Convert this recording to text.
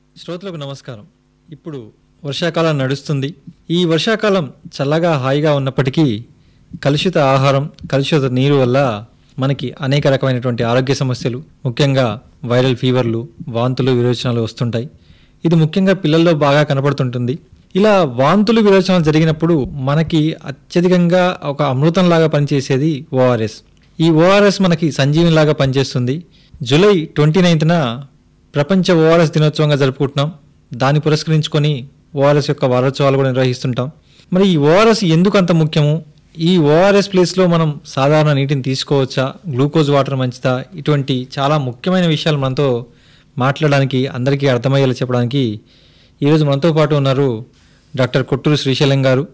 శ్రోతలకు నమస్కారం ఇప్పుడు వర్షాకాలం నడుస్తుంది ఈ వర్షాకాలం చల్లగా హాయిగా ఉన్నప్పటికీ కలుషిత ఆహారం కలుషిత నీరు వల్ల మనకి అనేక రకమైనటువంటి ఆరోగ్య సమస్యలు ముఖ్యంగా వైరల్ ఫీవర్లు వాంతులు విరోచనాలు వస్తుంటాయి ఇది ముఖ్యంగా పిల్లల్లో బాగా కనపడుతుంటుంది ఇలా వాంతులు విరోచనాలు జరిగినప్పుడు మనకి అత్యధికంగా ఒక అమృతంలాగా పనిచేసేది ఓఆర్ఎస్ ఈ ఓఆర్ఎస్ మనకి సంజీవినిలాగా పనిచేస్తుంది జూలై ట్వంటీ నైన్త్న ప్రపంచ ఓఆర్ఎస్ దినోత్సవంగా జరుపుకుంటున్నాం దాన్ని పురస్కరించుకొని ఓఆర్ఎస్ యొక్క వారోత్సవాలు కూడా నిర్వహిస్తుంటాం మరి ఈ ఓఆర్ఎస్ ఎందుకు అంత ముఖ్యము ఈ ఓఆర్ఎస్ ప్లేస్లో మనం సాధారణ నీటిని తీసుకోవచ్చా గ్లూకోజ్ వాటర్ మంచిదా ఇటువంటి చాలా ముఖ్యమైన విషయాలు మనతో మాట్లాడడానికి అందరికీ అర్థమయ్యేలా చెప్పడానికి ఈరోజు మనతో పాటు ఉన్నారు డాక్టర్ కొట్టూరు శ్రీశైలం గారు